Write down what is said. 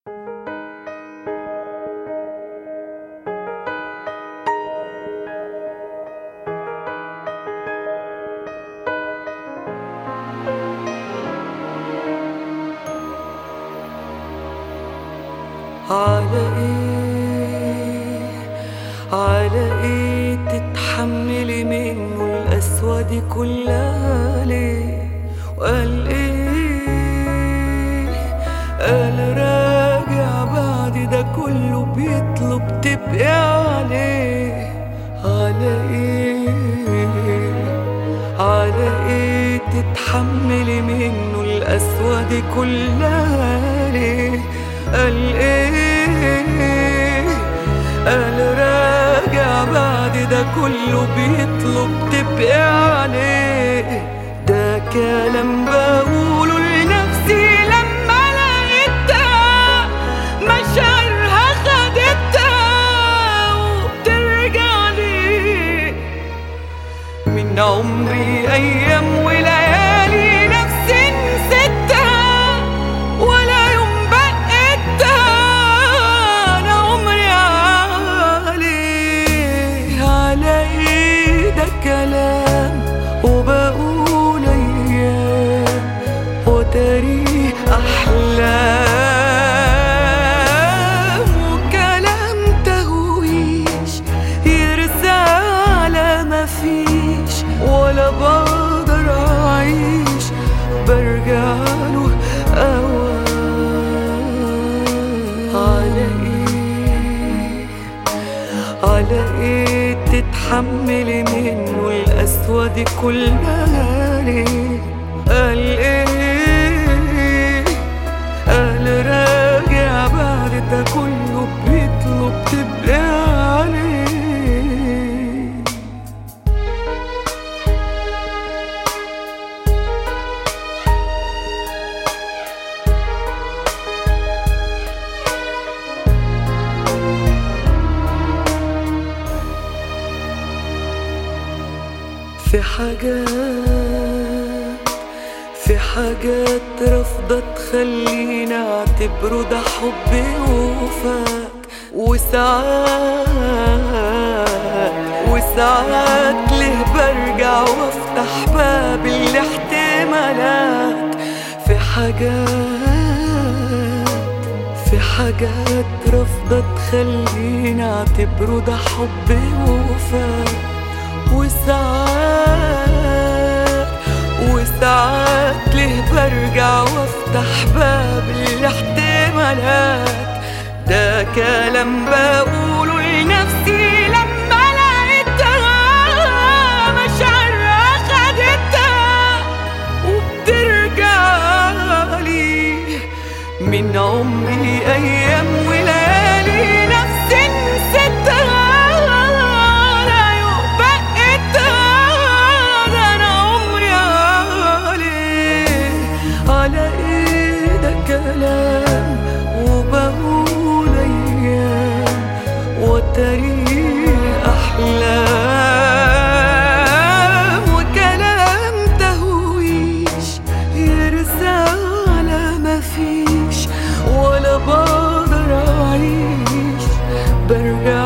على ايه على ايه تتحملي منه القسوة دي كلها ليه وقال ايه قال راجع بعد ده كله بيطلب تبقي عليه على ايه على ايه تتحملي منه القسوة دي كلها ليه قال ايه قال راجع بعد ده كله بيطلب تبقي عليه ده كلام بقوله لنفسي لما لقيتها مشاعرها خدتها وبترجع لي من عمري ايام وليالي نفسي نسيتها ولا يوم بقيتها انا عمري عليه على ايه ده كلام وبقول ايام وتاريخ احلام وكلام تهويش يرسى على ما فيش ولا بقدر اعيش برجع له اوام على ايه على ايه تتحملي منه القسوة دي كلها ليه قال ايه قال راجع بعد ده كله بيطلب تبقى عليه في حاجات في حاجات رافضة تخليني اعتبره ده حب وفاك وساعات وساعات ليه برجع وافتح باب الاحتمالات في حاجات في حاجات رافضة تخليني اعتبره ده حب وفاك وساعات وساعات ليه برجع وافتح باب الاحتمالات ده كلام بقوله لنفسي لما لقيتها مشاعرها خدتها وبترجع لي من عمري ايام وليالي نفسي نسيتها لا يوم بقيتها ده انا عمري عليه على ايه ده كلام وبقول ايام وتاريخ احلام وكلام تهويش يرسى على ما فيش ولا بقدر اعيش برجع